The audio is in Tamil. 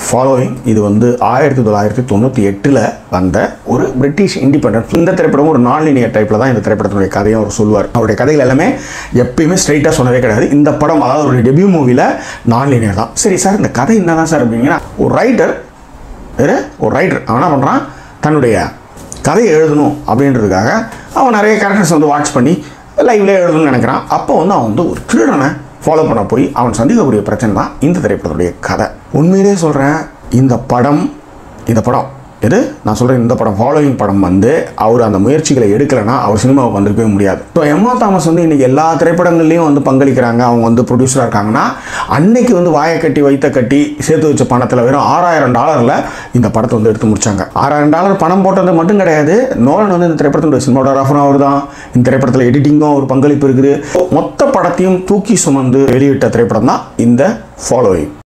ஃபாலோயிங் இது வந்து ஆயிரத்தி தொள்ளாயிரத்தி தொண்ணூற்றி எட்டில் வந்த ஒரு பிரிட்டிஷ் இண்டிபெண்டன்ஸ் இந்த திரைப்படம் ஒரு நான் லீனியர் டைப்பில் தான் இந்த திரைப்படத்தினுடைய கதையை அவர் சொல்லுவார் அவருடைய கதைகள் எல்லாமே எப்பயுமே ஸ்ட்ரைட்டாக சொன்னதே கிடையாது இந்த படம் அதாவது ஒரு டெபியூ மூவியில் நான் லீனியர் தான் சரி சார் இந்த கதை என்ன தான் சார் அப்படிங்கன்னா ஒரு ரைட்டர் வேறு ஒரு ரைட்டர் அவன் என்ன பண்ணுறான் தன்னுடைய கதையை எழுதணும் அப்படின்றதுக்காக அவன் நிறைய கேரக்டர்ஸ் வந்து வாட்ச் பண்ணி லைவ்ல எழுதணும்னு நினைக்கிறான் அப்போ வந்து அவன் வந்து ஒரு திருடனை ஃபாலோ பண்ண போய் அவன் சந்திக்கக்கூடிய பிரச்சனை தான் இந்த திரைப்படத்துடைய கதை உண்மையிலே சொல்கிறேன் இந்த படம் இந்த படம் எது நான் சொல்கிறேன் இந்த படம் ஃபாலோயிங் படம் வந்து அவர் அந்த முயற்சிகளை எடுக்கலைன்னா அவர் சினிமாவுக்கு வந்திருக்கவே முடியாது ஸோ எம்மா தாமஸ் வந்து இன்றைக்கி எல்லா திரைப்படங்கள்லையும் வந்து பங்களிக்கிறாங்க அவங்க வந்து ப்ரொடியூசராக இருக்காங்கன்னா அன்னைக்கு வந்து வாயை கட்டி வைத்த கட்டி சேர்த்து வச்ச பணத்தில் வெறும் ஆறாயிரம் டாலரில் இந்த படத்தை வந்து எடுத்து முடிச்சாங்க ஆறாயிரம் டாலர் பணம் போட்டது மட்டும் கிடையாது நோலன் வந்து இந்த திரைப்படத்தினுடைய சினிமாட்டோகிராஃபரும் அவர் தான் இந்த திரைப்படத்தில் எடிட்டிங்கும் ஒரு பங்களிப்பு இருக்குது மொத்த படத்தையும் தூக்கி சுமந்து வெளியிட்ட திரைப்படம் தான் இந்த ஃபாலோயிங்